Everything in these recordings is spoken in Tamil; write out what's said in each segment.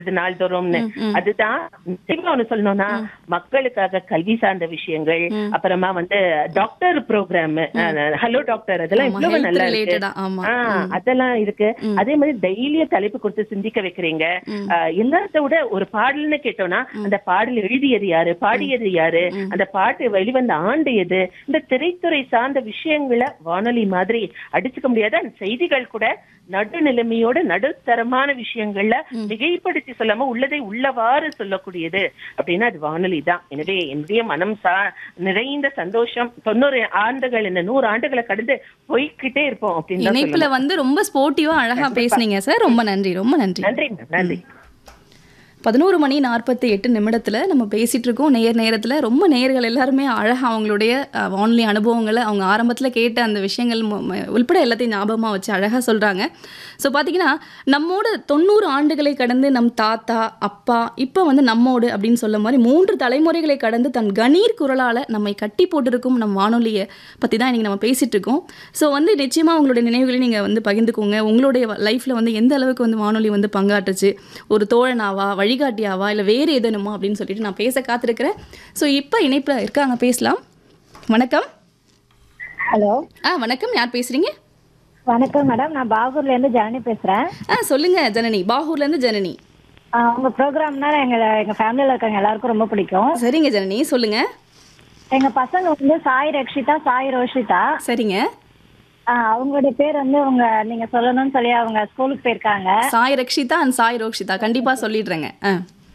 இது நாள்தோறும்னு அதுதான் நிச்சயமா ஒண்ணு சொல்லணும்னா மக்களுக்காக கல்வி சார்ந்த விஷயங்கள் அப்புறமா வந்து டாக்டர் ப்ரோக்ராம் ஹலோ டாக்டர் அதெல்லாம் ஆமா, இவ்வளவு health நல்லா இருக்கு related ஆ, ஆமா. ஆ, அதெல்லாம் இருக்கு அதே மாதிரி டெய்லியும் தலைப்பு கொடுத்து சிந்திக்க வைக்கிறீங்க ஆ, எல்லாத்த விட ஒரு பாடல்னு கேட்டோம்னா அந்த பாடல் எழுதியது யாரு பாடியது யாரு அந்த பாட்டு வெளிவந்த ஆண்டு எது இந்த திரைத்துறை சார்ந்த விஷயங்களை வானொலி மாதிரி அடிச்சுக்க முடியாத அந்த செய்திகள் கூட நடுநிலைமையோட நடுத்தரமான விஷயங்கள்ல மிகைப்படுத்தி சொல்லாம உள்ளதை உள்ளவாறு சொல்லக்கூடியது அப்படின்னா அது வானொலி தான் எனவே என்னுடைய மனம் சா நிறைந்த சந்தோஷம் தொண்ணூறு ஆண்டுகள் இந்த நூறு ஆண்டுகளை கடந்து போய்க்கிட்டே இருப்போம் அப்படின்னு தான் இணைப்புல வந்து ரொம்ப ஸ்போர்ட்டிவா அழகா பேசுனீங்க சார் ரொம்ப நன்றி ரொம்ப நன்றி நன்றி மேம் நன்றி பதினோரு மணி நாற்பத்தி எட்டு நிமிடத்தில் நம்ம பேசிகிட்டு இருக்கோம் நேர் நேரத்தில் ரொம்ப நேர்கள் எல்லாருமே அழகாக அவங்களுடைய அஹ், வானொலி அனுபவங்களை அவங்க ஆரம்பத்தில் கேட்ட அந்த விஷயங்கள் மு- மு- உள்பட எல்லாத்தையும் ஞாபகமாக வச்சு அழகாக சொல்கிறாங்க ஸோ பார்த்தீங்கன்னா நம்மோட தொண்ணூறு ஆண்டுகளை கடந்து நம் தாத்தா அப்பா இப்போ வந்து நம்மோடு அப்படின்னு சொல்ல மாதிரி மூன்று தலைமுறைகளை கடந்து தன் கணீர் குரலால் நம்மை கட்டி போட்டிருக்கும் நம் வானொலியை பற்றி தான் இன்றைக்கி நம்ம பேசிகிட்டு இருக்கோம் ஸோ வந்து நிச்சயமாக உங்களுடைய நினைவுகளை நீங்கள் வந்து பகிர்ந்துக்கோங்க உங்களுடைய லைஃப்பில் வந்து எந்த அளவுக்கு வந்து வானொலி வந்து பங்காற்றுச்சு ஒரு தோழனாவா வழிகாட்டியாவா இல்லை வேறு எதனுமா அப்படின்னு சொல்லிட்டு நான் பேச காத்திருக்கிறேன் ஸோ இப்போ இணைப்பில் இருக்காங்க பேசலாம் வணக்கம் ஹலோ ஆ வணக்கம் யார் பேசுகிறீங்க வணக்கம் மேடம் நான் பாகூர்ல இருந்து ஜனனி பேசுறேன் ஆ சொல்லுங்கள் ஜனனி பாகூர்லேருந்து ஜனனி ஆஹ் உங்க ப்ரோக்ராம்னா எங்க எங்க ஃபேமிலியில இருக்கவங்க எல்லாருக்கும் ரொம்ப பிடிக்கும் சரிங்க ஜனனி சொல்லுங்கள் எங்க பசங்க வந்து சாய் ரக்ஷிதா சாய் ரோஷிதா சரிங்க ஆஹ் அவங்களுடைய பேர் வந்து உங்க நீங்க சொல்லணும்னு சொல்லி அவங்க ஸ்கூலுக்கு போயிருக்காங்க சாய் ரக்ஷிதா அண்ட் சாய் ரோக்ஷிதா கண்டிப்பாக சொல்லிடுறேங்க ஆ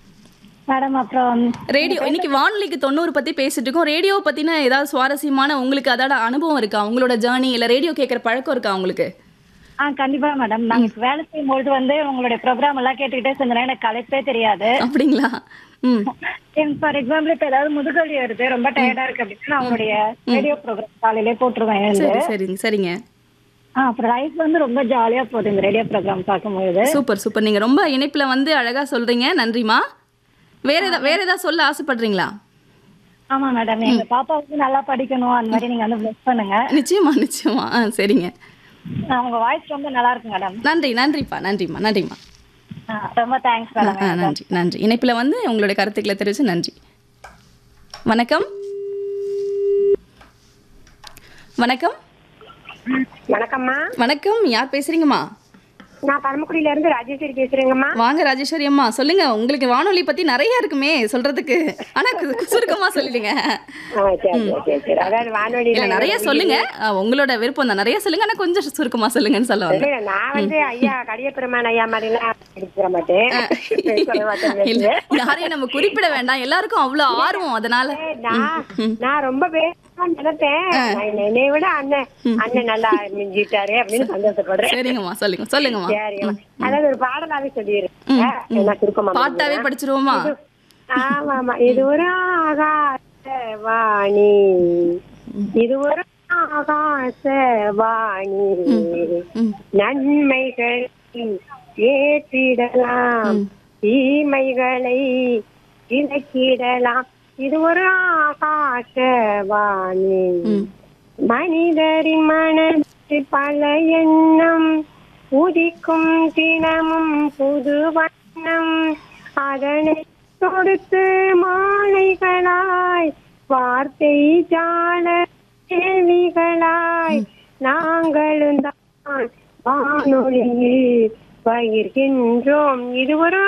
மேடம் அப்புறம் ரேடியோ இன்னைக்கு வானொலிக்கு தொண்ணூறு பத்தி பேசிட்டு இருக்கோம் ரேடியோ பத்தின ஏதாவது சுவாரஸ்யமான உங்களுக்கு அதோட அனுபவம் இருக்கா உங்களோட ஜேர்னி இல்ல ரேடியோ கேட்குற பழக்கம் இருக்கா உங்களுக்கு ஆ கண்டிப்பா மேடம் நாங்க வேலை செய்யும் பொழுது வந்து உங்களுடைய ப்ரோக்ராம் எல்லாம் கேட்டுக்கிட்டே செஞ்சேன் எனக்கு கலைப்பே தெரியாது அப்படிங்களா ம் ஃபார் எக்ஸாம்பிள் இப்ப ஏதாவது முதுகலி வருது ரொம்ப டயர்டா இருக்கு அப்படின்னா நான் உங்களுடைய ரேடியோ ப்ரோக்ராம் காலையிலே போட்டுருவேன் எழுந்து சரி சரிங்க சரிங்க ஆ, அப்புறம் லைஃப் வந்து ரொம்ப ஜாலியா போகுது இந்த ரேடியோ ப்ரோக்ராம் பார்க்கும்பொழுது சூப்பர் சூப்பர் நீங்க ரொம்ப இணைப்புல வந்து அழகா சொல்றீங்க நன்றிமா வேற ஏதா வேற ஏதாவது சொல்ல ஆசைப்படுறீங்களா ஆமா மேடம் எங்க பாப்பா வந்து நல்லா படிக்கணும் அந்த மாதிரி நீங்க வந்து பிளஸ் பண்ணுங்க நிச்சயமா நிச்சயமா ஆ சரிங்க ஆ, உங்க வாய்ஸ் ரொம்ப நல்லா இருக்கு மேடம் நன்றி நன்றிப்பா நன்றிம்மா நன்றிம்மா ஆ, ரொம்ப தேங்க்ஸ் ஆ, மேடம் ஆ நன்றி நன்றி இணைப்பில் வந்து உங்களுடைய கருத்துக்களை தெரிவித்து நன்றி வணக்கம் வணக்கம் வணக்கம்மா வணக்கம் யார் பேசுறீங்கம்மா நான் பரமக்குடியில இருந்து ராஜேஸ்வரி பேசுறேங்கம்மா வாங்க ராஜேஸ்வரி அம்மா சொல்லுங்க உங்களுக்கு வானொலி பத்தி நிறைய இருக்குமே சொல்றதுக்கு ஆனா கு- சுருக்கமா சொல்லிடுங்க ஆ, சரி சரி, சரி சரி அதாவது வானொலி இல்ல நிறைய சொல்லுங்க ஆ, உங்களோட விருப்பம் தான் நிறைய சொல்லுங்க ஆனா கொஞ்சம் சுருக்கமா சொல்லுங்கன்னு சொல்ல வந்தேன் நான் வந்து ஐயா கடியப்பெருமான் ஐயா மாதிரி எல்லாம் எடுத்துக்கிற மாட்டேன் சொல்ல மாட்டேன் இல்ல யாரையும் நம்ம குறிப்பிட வேண்டாம் எல்லாருக்கும் அவ்வளவு ஆர்வம் அதனால நான் நான் ரொம்ப பேசணும்னு நினைப்பேன் நான் என்னை விட அண்ணன் அண்ணன் நல்லா மிஞ்சிட்டாரு அப்படின்னு சந்தோஷப்படுறேன் சரிங்கம்மா சொல்லுங்க சொல்லுங்கம்மா சரிங்கம்மா அதாவது ஒரு பாடலாவே சொல்லிடுறேன் நான் சுருக்கமா பாட்டாவே படிச்சிருவோமா ஆமா ஆமா இது ஒரு ஆகாச வாணி இது ஒரு ஆகாச வாணி நன்மைகளை ஏற்றிடலாம் தீமைகளை இலக்கிடலாம் இது ஒரு ஆகாச வாணி மனிதரின் மனதில் பல எண்ணம் உதிக்கும் தினமும் புது வண்ணம் அதனை தொடுத்து மாலைகளாய் வார்த்தை ஜால கேள்விகளாய் நாங்களும் தான் வானொலியில் பகிர்கின்றோம் இது ஒரு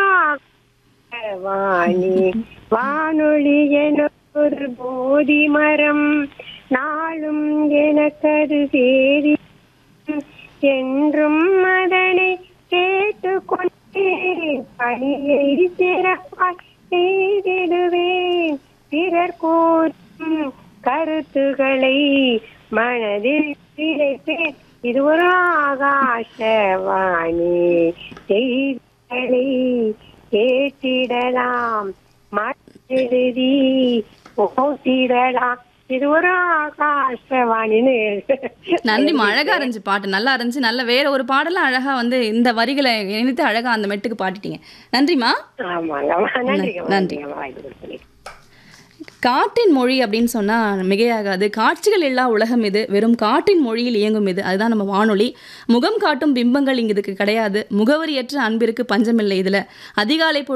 வாணி வானொலி என ஒரு போதி மரம் நாளும் எனக்கது சேரி என்றும் அதனை கேட்டுக்கொண்டே பணியை சிறப்பாய் செய்திடுவேன் பிறர் கூறும் கருத்துக்களை மனதில் விதைப்பேன் இது ஒரு ஆகாசவாணி செய்திகளை கேட்டிடலாம் மற்றெழுதி போட்டிடலாம் இது ஒரு ஆகாசவாணின்னு நன்றிம்மா அழகா இருந்துச்சு பாட்டு நல்லா இருந்துச்சு நல்ல வேற ஒரு பாடலும் அழகா வந்து இந்த வரிகளை இணைத்து அழகா அந்த மெட்டுக்கு பாடிட்டீங்க நன்றிம்மா ஆமாங்க நன்றிங்க நன்றி. நன்றிங்க வாய்ப்பு கொடுத்தீங்க காட்டின் மொழி அப்படின்னு சொன்னால் மிகையாகாது காட்சிகள் இல்லா உலகம் இது வெறும் காட்டின் மொழியில் இயங்கும் இது அதுதான் நம்ம வானொலி முகம் காட்டும் பிம்பங்கள் இங்கு இதுக்கு கிடையாது முகவரியற்ற அன்பிற்கு பஞ்சமில்லை இதில் அதிகாலை பொழுது